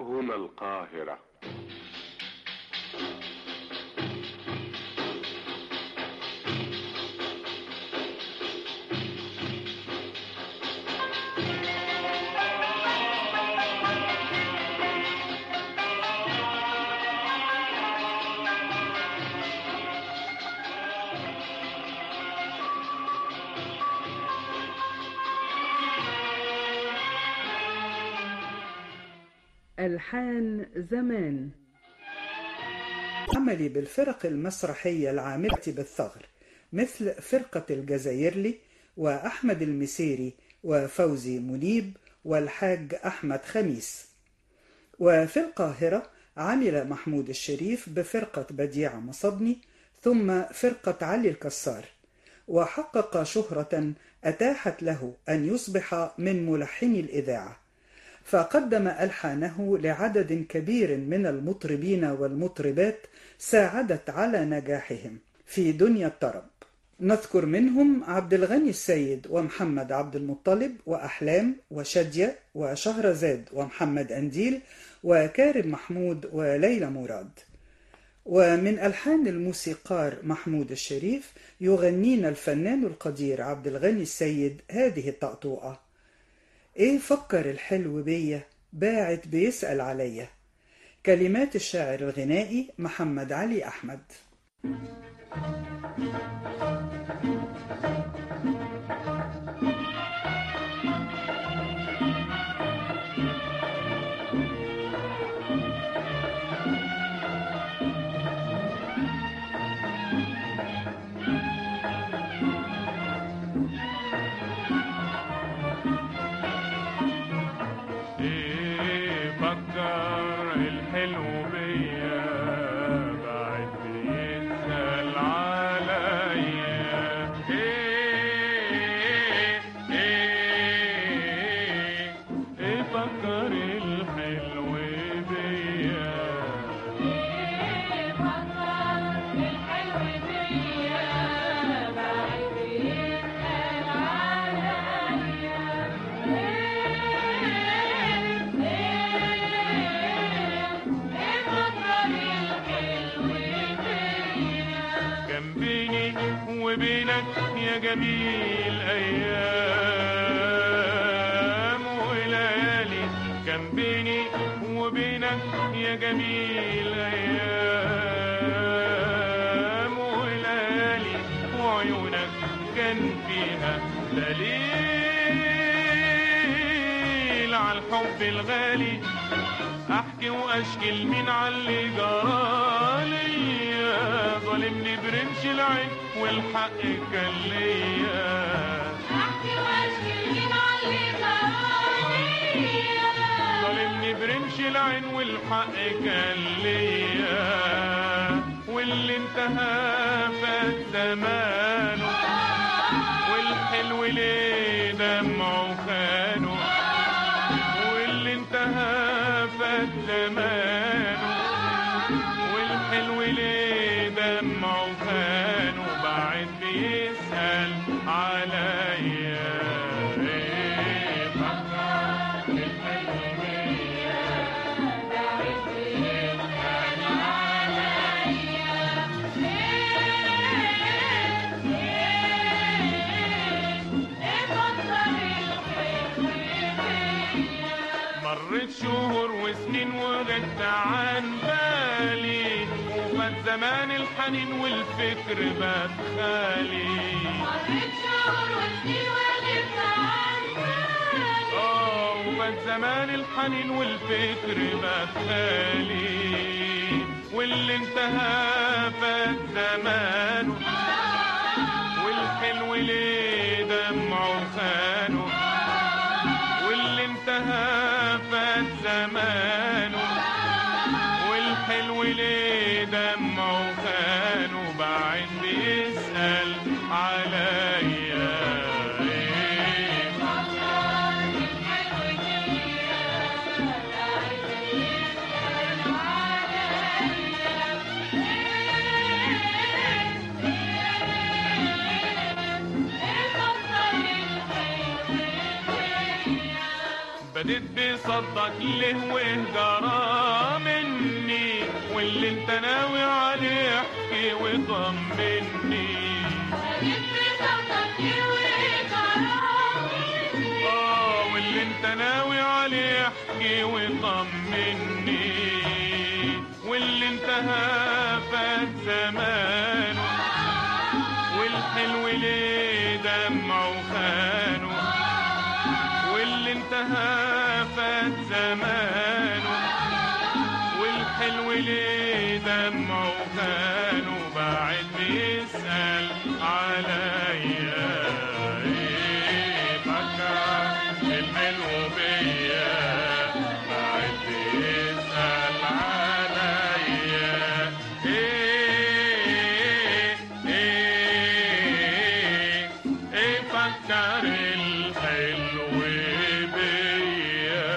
هنا القاهرة ألحان زمان عملي بالفرق المسرحية العاملة بالثغر مثل فرقة الجزائرلي وأحمد المسيري وفوزي منيب والحاج أحمد خميس وفي القاهرة عمل محمود الشريف بفرقة بديعة مصبني ثم فرقة علي الكسار وحقق شهرة أتاحت له أن يصبح من ملحني الإذاعة فقدم ألحانه لعدد كبير من المطربين والمطربات ساعدت على نجاحهم في دنيا الطرب نذكر منهم عبد الغني السيد ومحمد عبد المطلب وأحلام وشادية وشهرزاد ومحمد أنديل وكارم محمود وليلى مراد ومن ألحان الموسيقار محمود الشريف يغنينا الفنان القدير عبد الغني السيد هذه الطقطوقة ايه فكر الحلو بيا باعت بيسأل عليا كلمات الشاعر الغنائي محمد علي أحمد ايه فكر الحلو بيا بعد بيسأل عليا ايه ايه ايه فكر الحلو بيا كان بيني وبينك يا جميل ايام وليالي كان بيني وبينك يا جميل ايام وليالي وعيونك كان فيها دليل على الحب الغالي احكي واشكي لمين على اللي جرالي ظالمني برمش العين والحق كان ليا ظالمني برمش العين والحق كان ليا واللي انتهى فات زمانه والحلو ليه دمعه خانه واللي انتهى فات زمانه والحلو ليه دمعه خانه بعد بيسأل عليا ايه فكر الحلو بيا بعد بيسأل مرت شهور وسنين وغبت عن بالي وفات زمان الحنين والفكر بات خالي اه وفات زمان الحنين والفكر بات خالي واللي انتهى فات زمانه والحلو ليه دمعه خانه واللي انتهى فات زمانه والحلو ليه دمعه خانه بعد بيسأل عليا ايه بديت بص صدك ليه وهجرة مني واللي انت ناوي عليه احكي وطمني اه واللي انت ناوي عليه احكي وطمني واللي انتهى فات زمانه والحلو ليه دمعه خانه واللي انتهى فات زمانه والحلو ليه دمعه خانه بعد بيسأل عليا ايه فكر الحلو بيا بعد بيسأل عليا ايه ايه ايه فكر الحلو بيا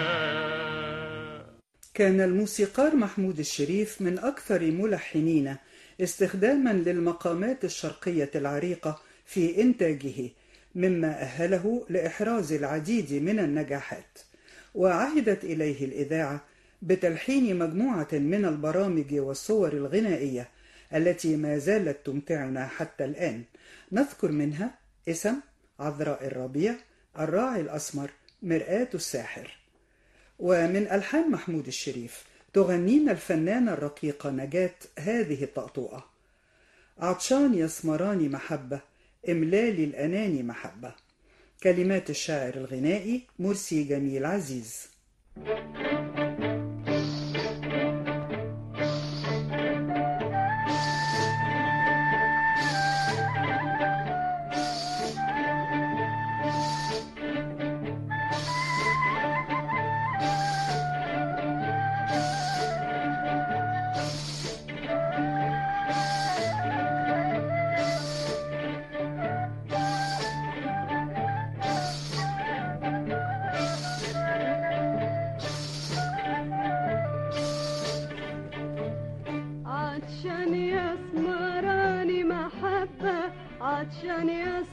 كان الموسيقار محمود الشريف من أكثر ملحنين استخداما للمقامات الشرقية العريقة في إنتاجه مما أهله لإحراز العديد من النجاحات وعهدت إليه الإذاعة بتلحين مجموعة من البرامج والصور الغنائية التي ما زالت تمتعنا حتى الآن نذكر منها اسم عذراء الربيع الراعي الأسمر مرآة الساحر ومن ألحان محمود الشريف تغنينا الفنانة الرقيقة نجاة هذه الطقطوقة عطشان يسمراني محبة إملالي الأناني محبة كلمات الشاعر الغنائي مرسي جميل عزيز عطشان يسمراني محبة عطشان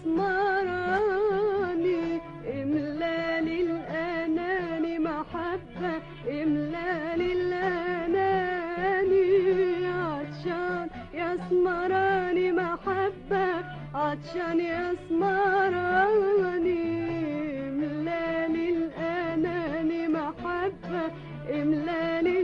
يسمراني إملالي الأناني محبة إملالي الأناني عطشان يسمراني محبة عطشان يسمراني إملالي الأناني محبة إملالي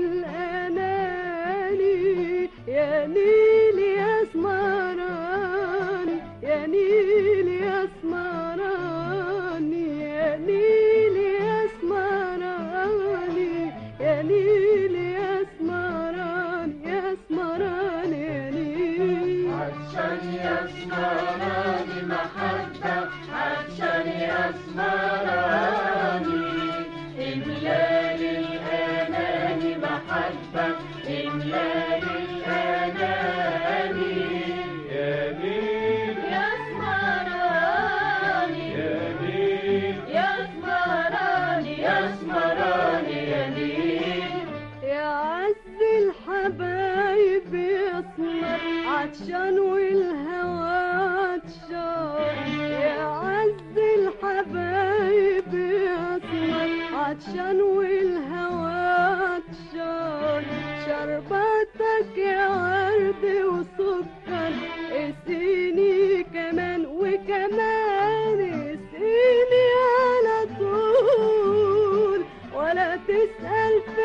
الأناني يا نيل يا سمراني يا نيل يا سمراني يا نيل يا سمراني يا نيل يا سمراني يا سمراني يا نيل عشان يسمراني محبة عشان يسمراني إملال الأناني محبة إملال الأناني يا ليل يسمراني يا ليل يسمراني يسمراني يا ليل يا عز الحبايب يسمر عطشان والهوى عطشان يا عز الحبايب يسمر عطشان والهوى عطشان شربتك يا ورد وسكر اسقيني كمان وكمان اسقيني على طول ولا تسأل في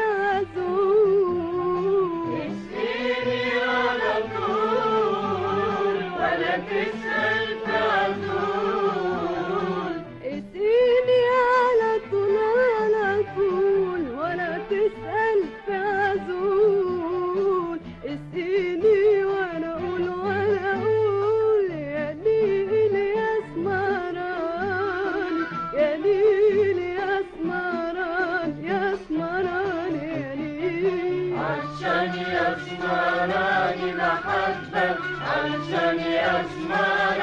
عزول اسقيني على طول ولا تسأل في عزول اسقيني على طول على طول ولا تسأل في عزول اسقيني وانا اقول وانا اقول يا نيل يا سمراني يا نيل يا سمراني يا سمراني يا نيل عشان يسمراني محبة عشان يسمراني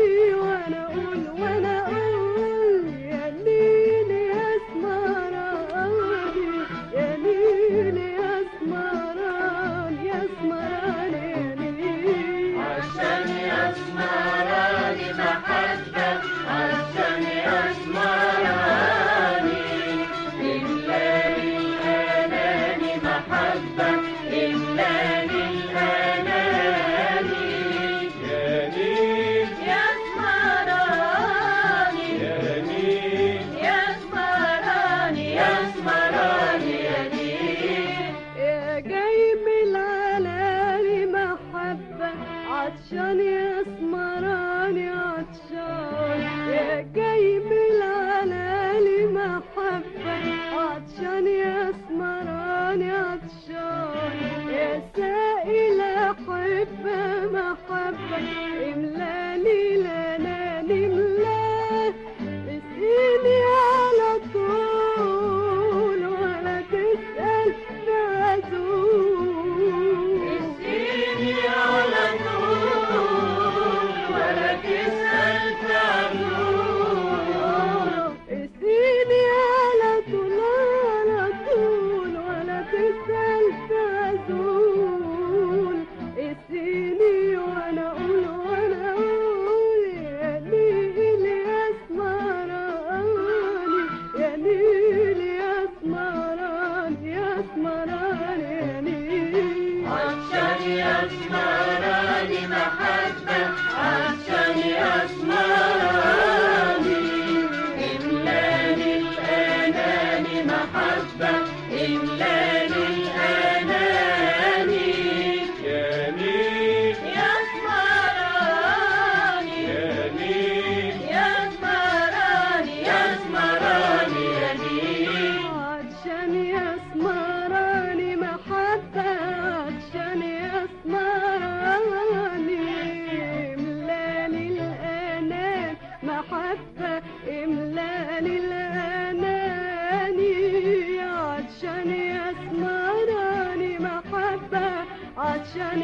وانا اقول وانا اقول يا نيل يا اسمراني يا نيل يا اسمران يا اسمران يا نيل عشان يسمراني محبة عشان يسمراني إملاني الأناني محبة إملاني الأناني يا نيل يسمراني يا نيل يسمراني يسمراني يا نيل يا جاي من العلالي محبة عطشان يا اسمراني عطشان يا جاي من العلالي محبة عطشان يا اسمراني عطشان يا سائل أحبة محبة املاني لناني املاه اسقيني على طول ولا تسأل معزول اسقيني على طول ولا تسأل تعلول اسقيني على طول على طول ولا تسأل تعزول اسقيني وانا اقول وانا اقول يا نيل يا اسمراني يا نيل يا اسمراني يا اسمراني يا نيل عشان يسمراني محبة عشان يسمراني إملاني الأناني محبة إملاني الأناني يا نيل يسمراني يا نيل يسمراني يسمراني يا نيل عطشان يسمراني محبة عطشان يسمراني املاني الأنان محبة املاني الأناني عطشان يسمراني محبة عطشان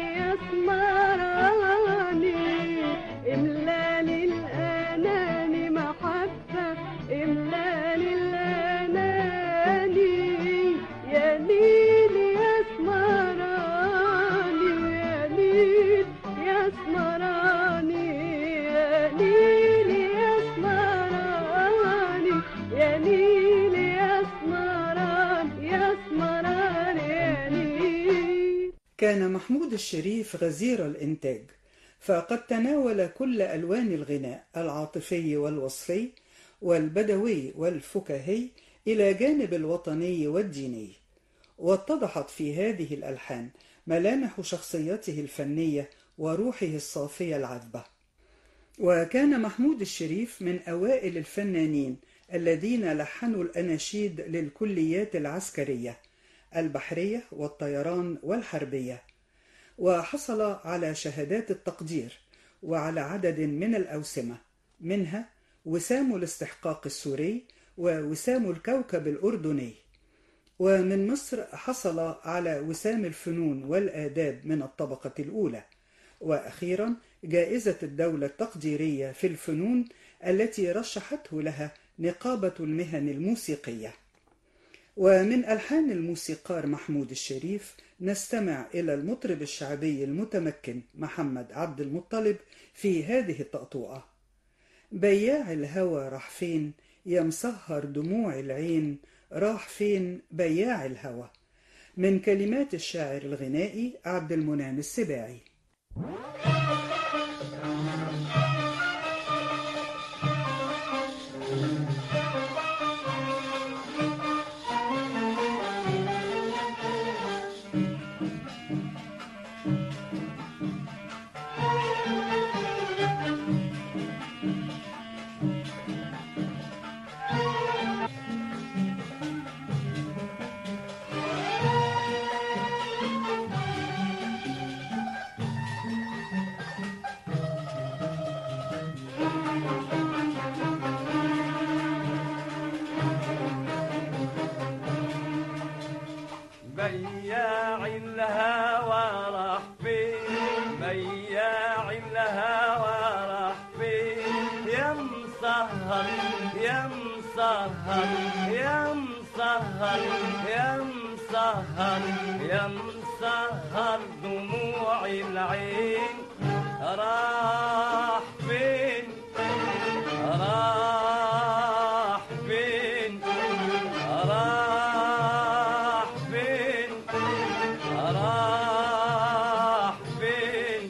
يسمراني املاني الأناني محبة املاني الأناني يا نيل يا اسمراني يا نيل يا اسمراني يا نيل يا اسمراني يا نيل يا اسمراني يا اسمراني يا نيل كان محمود الشريف غزير الإنتاج فقد تناول كل ألوان الغناء العاطفي والوصفي والبدوي والفكاهي إلى جانب الوطني والديني واتضحت في هذه الألحان ملامح شخصيته الفنية وروحه الصافية العذبة وكان محمود الشريف من أوائل الفنانين الذين لحنوا الأناشيد للكليات العسكرية البحرية والطيران والحربية وحصل على شهادات التقدير وعلى عدد من الأوسمة منها وسام الاستحقاق السوري ووسام الكوكب الأردني ومن مصر حصل على وسام الفنون والآداب من الطبقة الأولى وأخيرا جائزة الدولة التقديرية في الفنون التي رشحته لها نقابة المهن الموسيقية ومن ألحان الموسيقار محمود الشريف نستمع إلى المطرب الشعبي المتمكن محمد عبد المطلب في هذه التقطوعة بياع الهوى راح فين يا مسهر دموع العين راح فين بياع الهوى من كلمات الشاعر الغنائي عبد المنعم السباعي مسهر يا مسهر يا مسهر يا مسهر يا مسهر دموع العين راح فين راح فين راح فين راح فين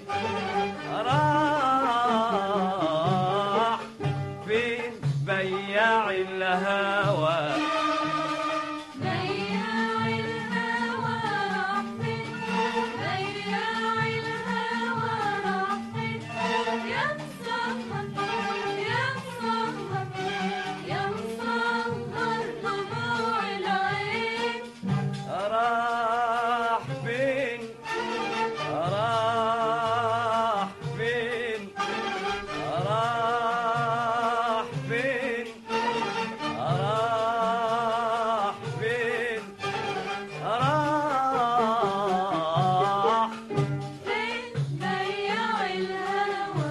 راح فين بياع الهوى بياع الهوى راح فين بياع الهوى راح فين يا مسهر يا مسهر يا مسهر دموع العين راح فين راح فين راح فين راح فين راح فين بياع الهوى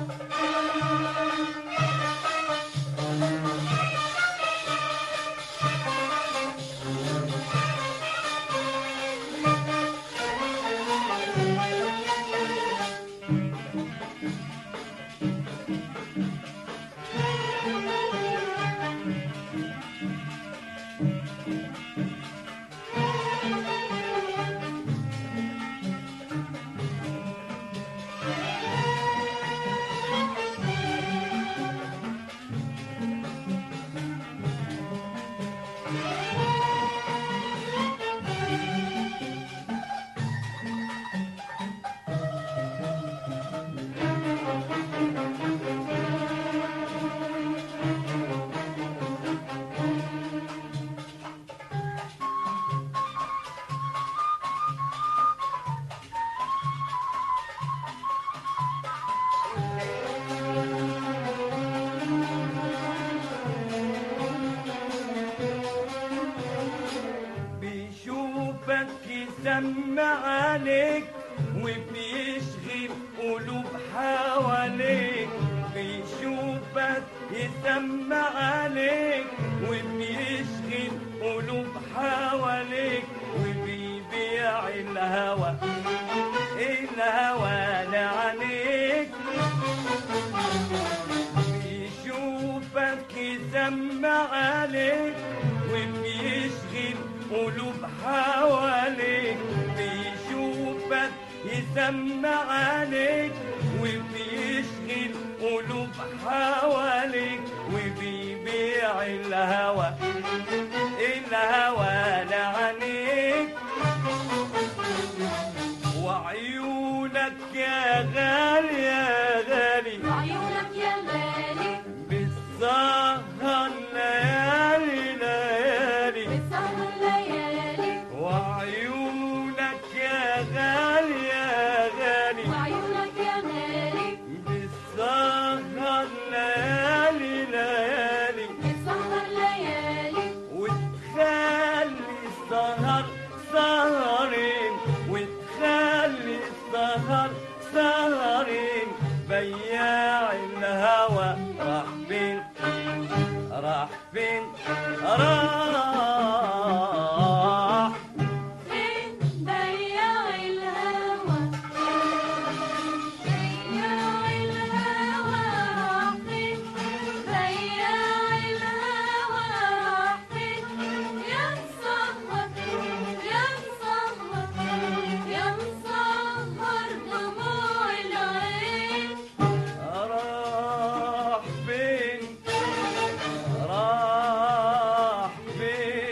بيشوفك يسمع عليك وبيشغل قلوب حواليك بيشوفك يسمع عليك وبيشغل قلوب حواليك وبيبيع الهوى الهوى لعليك بيشوفك يسمع عليك وبيشغل قلوب حواليك بيشوفك يسمع عليك وبيشغل قلوب حواليك وبيبيع الهوى الهوى لعنيك وعيونك يا غالي يا غالي وعيونك يا غالي بالسهر ليالي ليالي بتسهر ليالي وعيونك يا غالي يا غالي وعيونك يا غالي بالسهر ليالي ليالي بتسهر ليالي وتخلي السهر سهرين وتخلي السهر سهرين بياع الهوى راح فين راح فين راح فين بياع الهوى بياع الهوى راح فين بياع الهوى راح فين يا مسهر يا مسهر يا مسهر دموع العين راح فين راح فين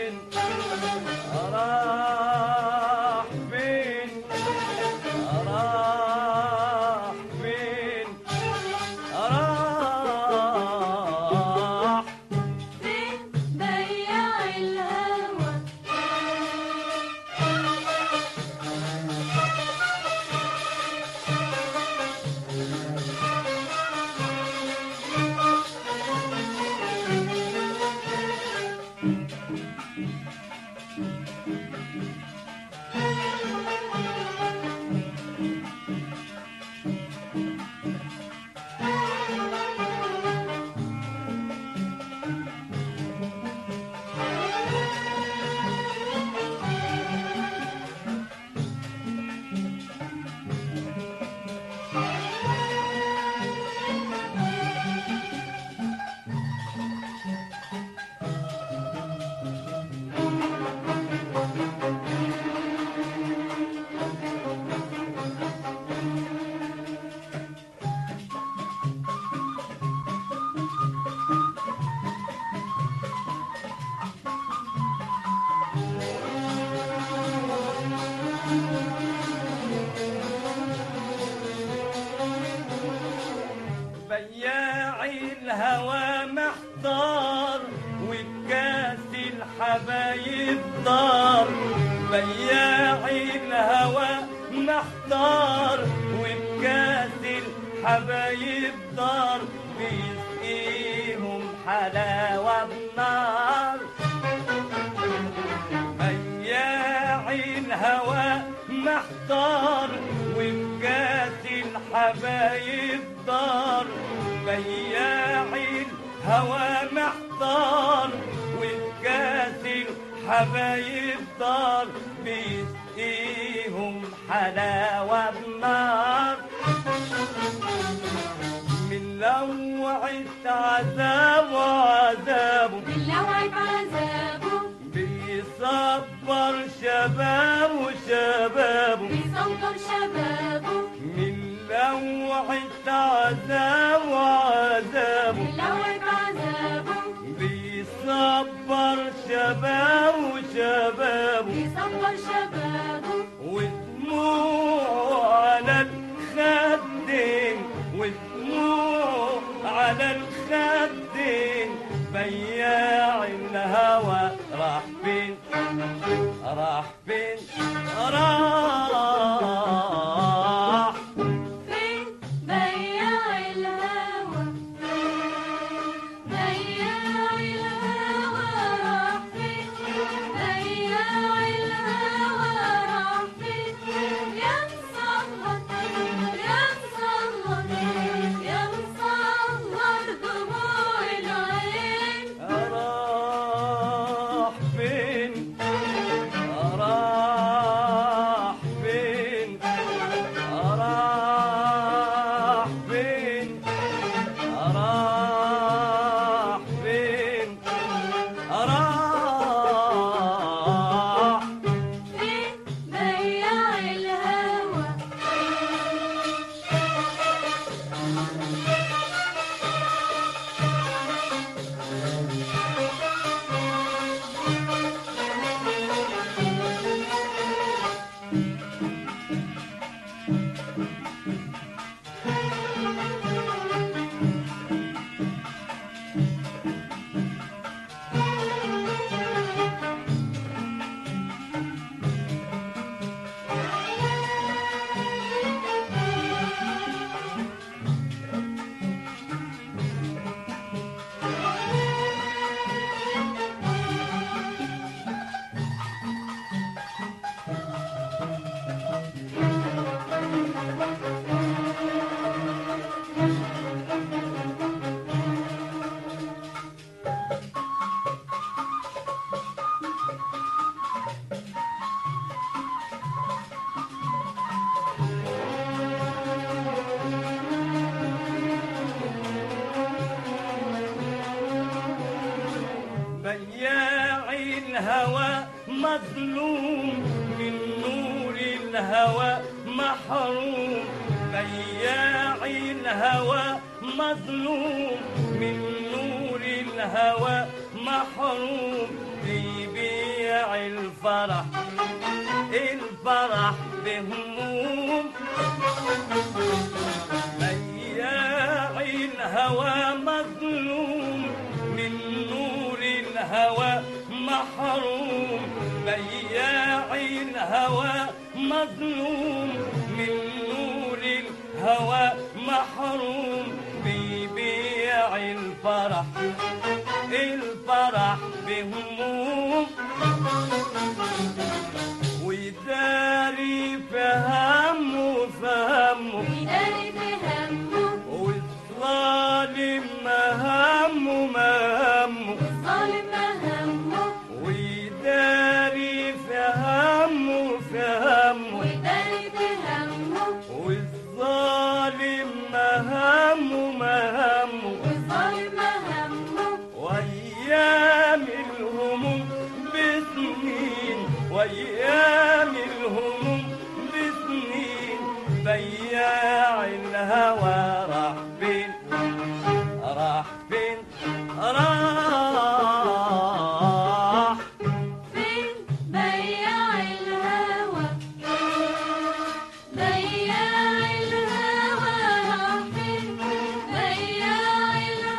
الهوى محتار والكاس الحبايب دار بياع الهوى محتار والكاس الحبايب دار بيسقيهم حلاوة بنار بياع الهوى محتار وبكاس الحبايب دار بياع الهوى محتار وبكاس الحبايب دار بيسقيهم حلاوة بنار من لوعة عذاب وعذابه باللوعة عذابه بيصبر شباب وشبابه بيصبر شبابه من لوعة عذاب وعذابه باللوعة عذابه بيصبر شباب وشبابه بيصبر شبابه ودموع على الخدين ودموع على الخدين بياع الهوى راح فين راح فين راح فين بياع الهوى بياع الهوى راح فين بياع الهوى راح فين يا مصلت يا مصلت يا مصلت دموع العين راح فين راح فين راح فين راح فين راح فين بياع الهوى بياع الهوى مظلوم من نور الهوى محروم بياع الهوى مظلوم من نور الهوى محروم بيبيع الفرح الفرح بهموم بياع الهوى مظلوم من نور الهوى محروم بياع الهوى مظلوم من نور الهوى محروم بيبيع الفرح الفرح بهموم ويداري في همه في همه بيداري بهمه والظالم ما همه ما همه الظالم همه ويداري في همه في همه ويداري بهمه والظالم ما همه ما همه والظالم همه وايام الهموم بسنين وايام الهموم بسنين بياع الهوى راح فين راح فين راح فين بياع الهوى بياع الهوى راح فين بياع الهوى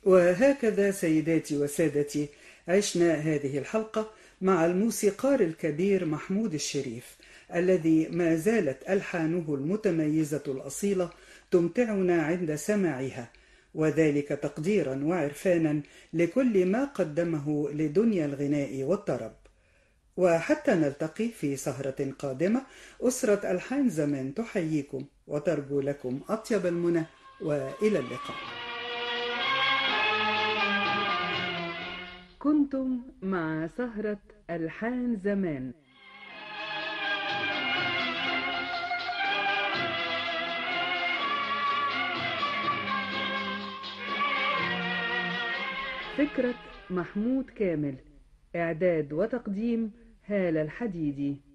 وهكذا سيداتي وسادتي عشنا هذه الحلقة مع الموسيقار الكبير محمود الشريف الذي ما زالت ألحانه المتميزة الأصيلة تمتعنا عند سماعها وذلك تقديرا وعرفانا لكل ما قدمه لدنيا الغناء والطرب وحتى نلتقي في سهرة قادمة أسرة ألحان زمان تحييكم وترجو لكم أطيب المنى وإلى اللقاء كنتم مع سهرة ألحان زمان فكرة محمود كامل إعداد وتقديم هالة الحديدي